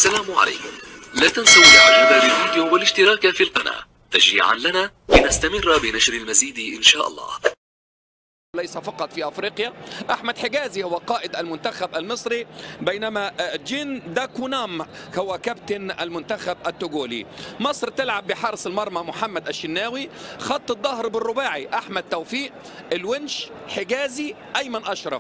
السلام عليكم لا تنسوا الاعجاب بالفيديو والاشتراك في القناة تشجيعا لنا لنستمر بنشر المزيد ان شاء الله ليس فقط في افريقيا احمد حجازي هو قائد المنتخب المصري بينما جين داكونام هو كابتن المنتخب التوغولي مصر تلعب بحارس المرمى محمد الشناوي خط الظهر بالرباعي احمد توفيق الونش حجازي ايمن اشرف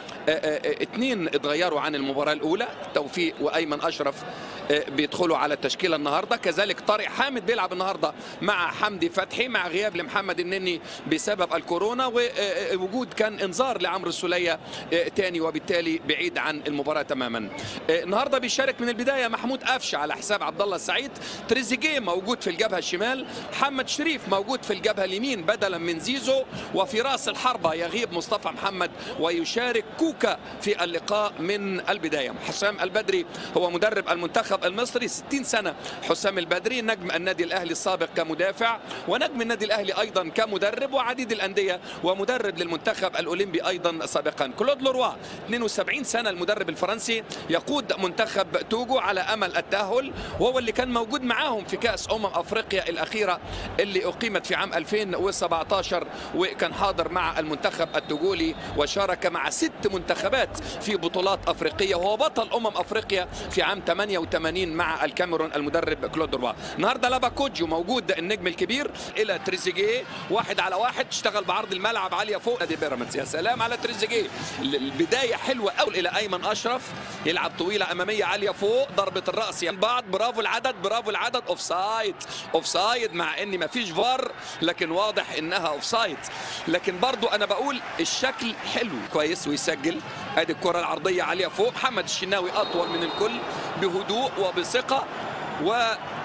اثنين اتغيروا عن المباراة الأولى توفيق وأيمن أشرف بيدخلوا على التشكيلة النهاردة كذلك طارق حامد بيلعب النهاردة مع حمدي فتحي مع غياب لمحمد النني بسبب الكورونا ووجود كان انذار لعمرو السولية تاني وبالتالي بعيد عن المباراة تماما النهاردة بيشارك من البداية محمود قفش على حساب عبد الله السعيد تريزيجيه موجود في الجبهة الشمال محمد شريف موجود في الجبهة اليمين بدلا من زيزو وفي راس الحربة يغيب مصطفى محمد ويشارك كوكا في اللقاء من البداية حسام البدري هو مدرب المنتخب المصري 60 سنة حسام البدري نجم النادي الأهلي السابق كمدافع ونجم النادي الأهلي أيضا كمدرب وعديد الأندية ومدرب للمنتخب الأولمبي أيضا سابقا كلود لوروا 72 سنة المدرب الفرنسي يقود منتخب توجو على أمل التأهل وهو اللي كان موجود معاهم في كأس أمم أفريقيا الأخيرة اللي أقيمت في عام 2017 وكان حاضر مع المنتخب التوجولي وشارك مع ست منتخبات في بطولات أفريقية وهو بطل أمم أفريقيا في عام 88 مع الكاميرون المدرب كلود روا النهارده لابا كوجيو موجود النجم الكبير الى تريزيجيه واحد على واحد اشتغل بعرض الملعب عاليه فوق نادي بيراميدز يا سلام على تريزيجيه البدايه حلوه قوي الى ايمن اشرف يلعب طويله اماميه عاليه فوق ضربه الراس يعني بعض برافو العدد برافو العدد اوف سايد اوف سايد مع ان ما فيش فار لكن واضح انها اوف سايد لكن برضو انا بقول الشكل حلو كويس ويسجل ادي الكره العرضيه عاليه فوق محمد الشناوي اطول من الكل بهدوء وبثقه و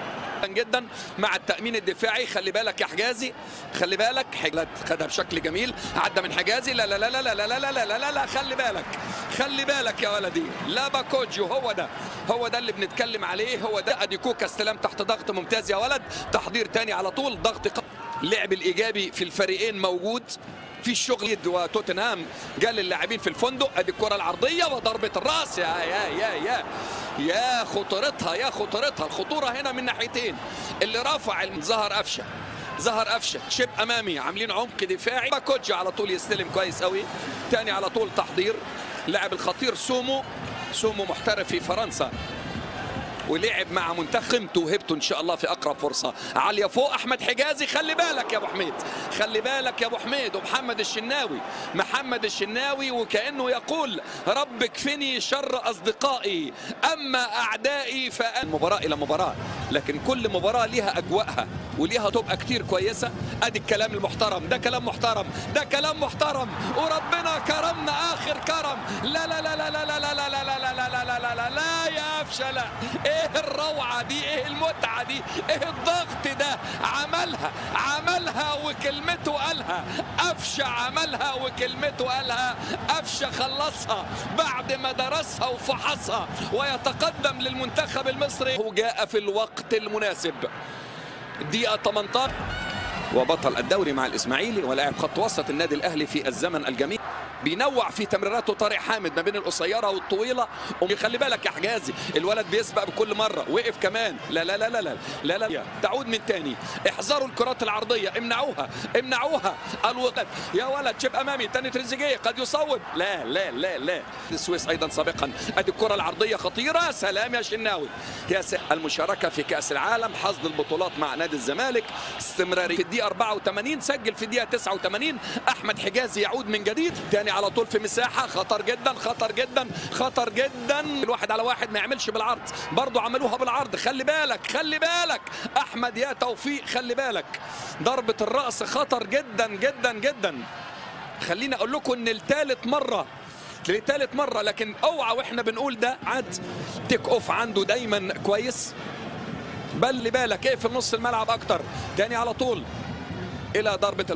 جدا مع التامين الدفاعي خلي بالك يا حجازي خلي بالك حجلت خدها بشكل جميل عدى من حجازي لا لا لا لا لا لا لا لا لا لا لا خلي بالك خلي بالك يا ولدي لا باكوجيو هو ده هو ده اللي بنتكلم عليه هو ده ادي كوكا استلام تحت ضغط ممتاز يا ولد تحضير تاني على طول ضغط لعب الايجابي في الفريقين موجود في الشغل وتوتنهام قال للاعبين في الفندق ادي الكره العرضيه وضربه الراس يا يا يا يا يا خطورتها يا خطورتها الخطوره هنا من ناحيتين اللي رافع ظهر قفشه ظهر قفشه شب امامي عاملين عمق دفاعي باكوتشي على طول يستلم كويس قوي تاني على طول تحضير لاعب الخطير سومو سومو محترف في فرنسا ولعب مع منتخب قيمته وهبته ان شاء الله في اقرب فرصه عاليه فوق احمد حجازي خلي بالك يا ابو حميد خلي بالك يا ابو حميد ومحمد الشناوي محمد الشناوي وكانه يقول رب اكفني شر اصدقائي اما اعدائي فالمباراه الى مباراه لكن كل مباراه ليها اجواءها وليها تبقى كتير كويسه ادي الكلام المحترم ده كلام محترم ده كلام محترم وربنا كرمنا اخر كرم لا لا لا لا لا لا لا لا لا لا لا لا لا لا لا لا يا افشله ايه الروعه دي ايه المتعه دي ايه الضغط ده عملها عملها وكلمته قالها افشه عملها وكلمته قالها افشه خلصها بعد ما درسها وفحصها ويتقدم للمنتخب المصري وجاء في الوقت المناسب دقيقه 18 وبطل الدوري مع الاسماعيلي ولاعب خط وسط النادي الاهلي في الزمن الجميل بينوع في تمريراته طارق حامد ما بين القصيره والطويله وخلي بالك يا حجازي الولد بيسبق بكل مره وقف كمان لا لا لا لا لا لا, لا. تعود من تاني احذروا الكرات العرضيه امنعوها امنعوها الولد يا ولد شب امامي تاني تريزيجيه قد يصوب لا لا لا لا السويس ايضا سابقا ادي الكره العرضيه خطيره سلام يا شناوي يا المشاركه في كاس العالم حصد البطولات مع نادي الزمالك استمراري في الدقيقه 84 سجل في الدقيقه 89 احمد حجازي يعود من جديد تاني على طول في مساحه خطر جدا خطر جدا خطر جدا الواحد على واحد ما يعملش بالعرض برضه عملوها بالعرض خلي بالك خلي بالك احمد يا توفيق خلي بالك ضربه الراس خطر جدا جدا جدا خليني اقول لكم ان الثالث مره لثالث مره لكن اوعى واحنا بنقول ده عاد تيك اوف عنده دايما كويس بل بالك ايه في نص الملعب اكتر تاني على طول الى ضربه الم...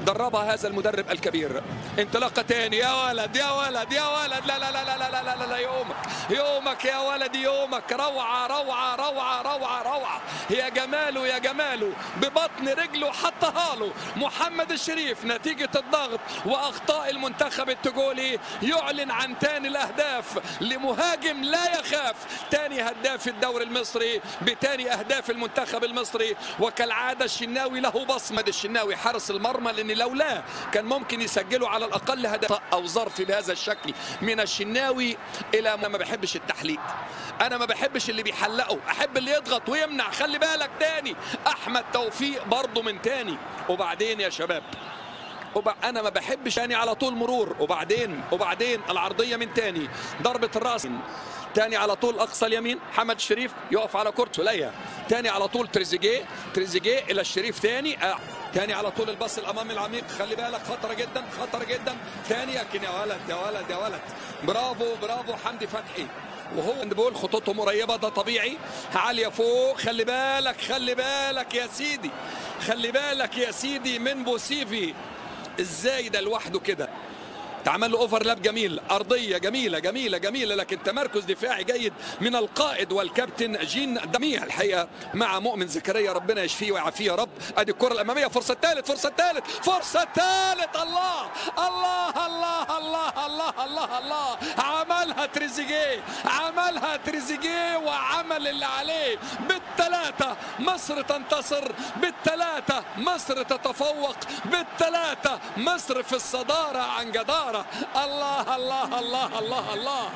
دربها هذا المدرب الكبير انطلاقه تاني يا ولد يا ولد يا ولد لا لا لا لا لا لا لا, لا, لا يومك يومك يا ولد يومك روعه روعه روعه روعه روعه يا جماله يا جماله ببطن رجله حطها له محمد الشريف نتيجه الضغط واخطاء المنتخب التجولي يعلن عن تاني الاهداف لمهاجم لا يخاف تاني هداف الدوري المصري بتاني اهداف المنتخب المصري وكالعاده الشناوي له بصمه الشناوي حارس المرمى لان لولاه كان ممكن يسجلوا على الاقل هدف او ظرف بهذا الشكل من الشناوي الى ما بحبش التحليق انا ما بحبش اللي بيحلقوا احب اللي يضغط ويمنع خلي بالك تاني احمد توفيق برضه من تاني وبعدين يا شباب وب... انا ما بحبش تاني على طول مرور وبعدين وبعدين العرضيه من تاني ضربه الراس تاني على طول اقصى اليمين حمد شريف يقف على كورته ليا تاني على طول تريزيجيه تريزيجيه الى الشريف تاني آه. تاني على طول الباص الامامي العميق خلي بالك خطره جدا خطره جدا تاني لكن يا ولد يا ولد يا ولد برافو برافو حمدي فتحي وهو بقول خطوطهم قريبه ده طبيعي عاليه فوق خلي بالك خلي بالك يا سيدي خلي بالك يا سيدي من بوسيفي ازاي ده لوحده كده تعمل له اوفرلاب جميل ارضيه جميله جميله جميله لكن تمركز دفاعي جيد من القائد والكابتن جين دميع الحقيقه مع مؤمن زكريا ربنا يشفيه ويعافيه يا رب ادي الكره الاماميه فرصه ثالث فرصه ثالث فرصه ثالث الله الله الله الله الله الله الله عملها تريزيجيه عملها تريزيجيه وعمل اللي عليه بالثلاثه مصر تنتصر بالثلاثه مصر تتفوق بالثلاثه مصر في الصداره عن جداره الله الله الله الله الله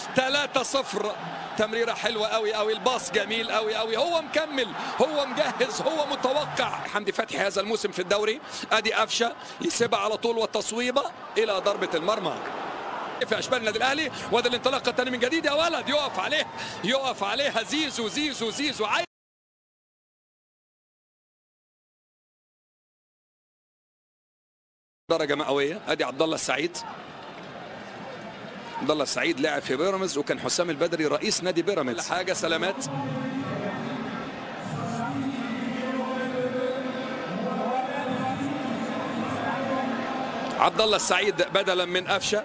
3 0 تمريره حلوه قوي قوي الباص جميل قوي قوي هو مكمل هو مجهز هو متوقع حمدي فتحي هذا الموسم في الدوري ادي قفشه يسيبها على طول والتصويبه الى ضربه المرمى في اشبال النادي الاهلي وادي الانطلاقه الثاني من جديد يا ولد يقف عليه يقف عليها زيزو زيزو زيزو عايز درجه مئويه ادي عبد الله السعيد عبد الله السعيد لعب في بيراميدز وكان حسام البدري رئيس نادي بيراميدز حاجه سلامات عبد الله السعيد بدلا من قفشه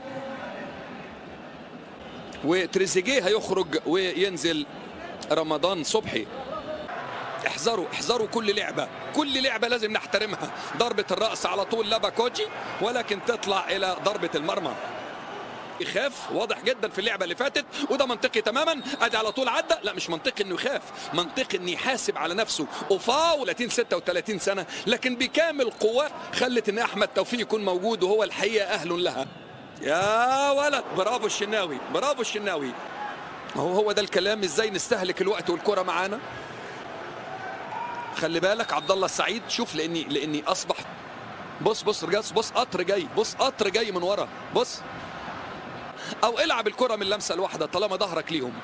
وتريزيجيه هيخرج وينزل رمضان صبحي احذروا احذروا كل لعبة كل لعبة لازم نحترمها ضربة الرأس على طول لبا كوجي ولكن تطلع إلى ضربة المرمى يخاف واضح جدا في اللعبه اللي فاتت وده منطقي تماما ادي على طول عدى لا مش منطقي انه يخاف منطقي انه يحاسب على نفسه وفاو 30 36 سنه لكن بكامل قواه خلت ان احمد توفيق يكون موجود وهو الحقيقه اهل لها يا ولد برافو الشناوي برافو الشناوي هو هو ده الكلام ازاي نستهلك الوقت والكره معانا خلي بالك عبد الله السعيد شوف لاني لاني اصبح بص بص رجاس بص قطر جاي بص قطر جاي من ورا بص او العب الكره من لمسه الواحده طالما ظهرك ليهم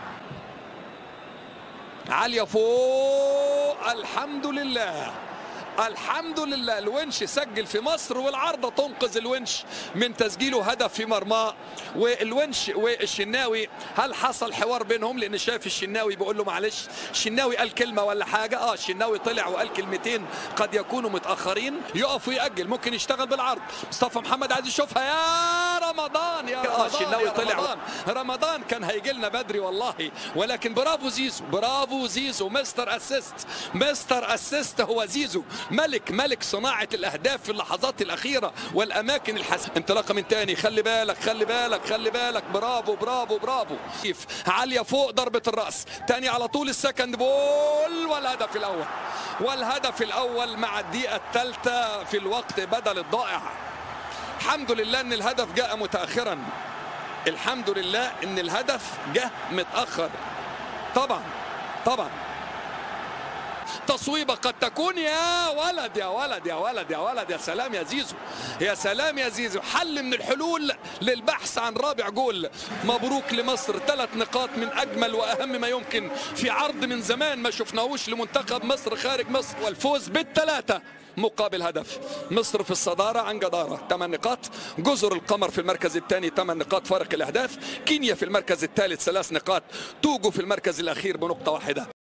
عاليه فوق الحمد لله الحمد لله الونش سجل في مصر والعارضة تنقذ الونش من تسجيله هدف في مرماه والونش والشناوي هل حصل حوار بينهم لان شايف الشناوي بيقول له معلش الشناوي قال كلمة ولا حاجة اه الشناوي طلع وقال كلمتين قد يكونوا متأخرين يقف ويأجل ممكن يشتغل بالعرض مصطفى محمد عايز يشوفها يا رمضان يا اه الشناوي طلع رمضان. رمضان كان هيجي لنا بدري والله ولكن برافو زيزو برافو زيزو مستر اسيست مستر اسيست هو زيزو ملك ملك صناعة الأهداف في اللحظات الأخيرة والأماكن الحسنة انطلاقة من تاني خلي بالك خلي بالك خلي بالك برافو برافو برافو عالية فوق ضربة الرأس تاني على طول السكند بول والهدف الأول والهدف الأول مع الدقيقة الثالثة في الوقت بدل الضائع الحمد لله أن الهدف جاء متأخرا الحمد لله أن الهدف جاء متأخر طبعا طبعا تصويبه قد تكون يا ولد يا ولد يا ولد يا ولد يا سلام يا زيزو يا سلام يا زيزو حل من الحلول للبحث عن رابع جول مبروك لمصر ثلاث نقاط من اجمل واهم ما يمكن في عرض من زمان ما شفناهوش لمنتخب مصر خارج مصر والفوز بالثلاثه مقابل هدف مصر في الصدارة عن جدارة 8 نقاط جزر القمر في المركز الثاني 8 نقاط فارق الأهداف كينيا في المركز الثالث ثلاث نقاط توجو في المركز الأخير بنقطة واحدة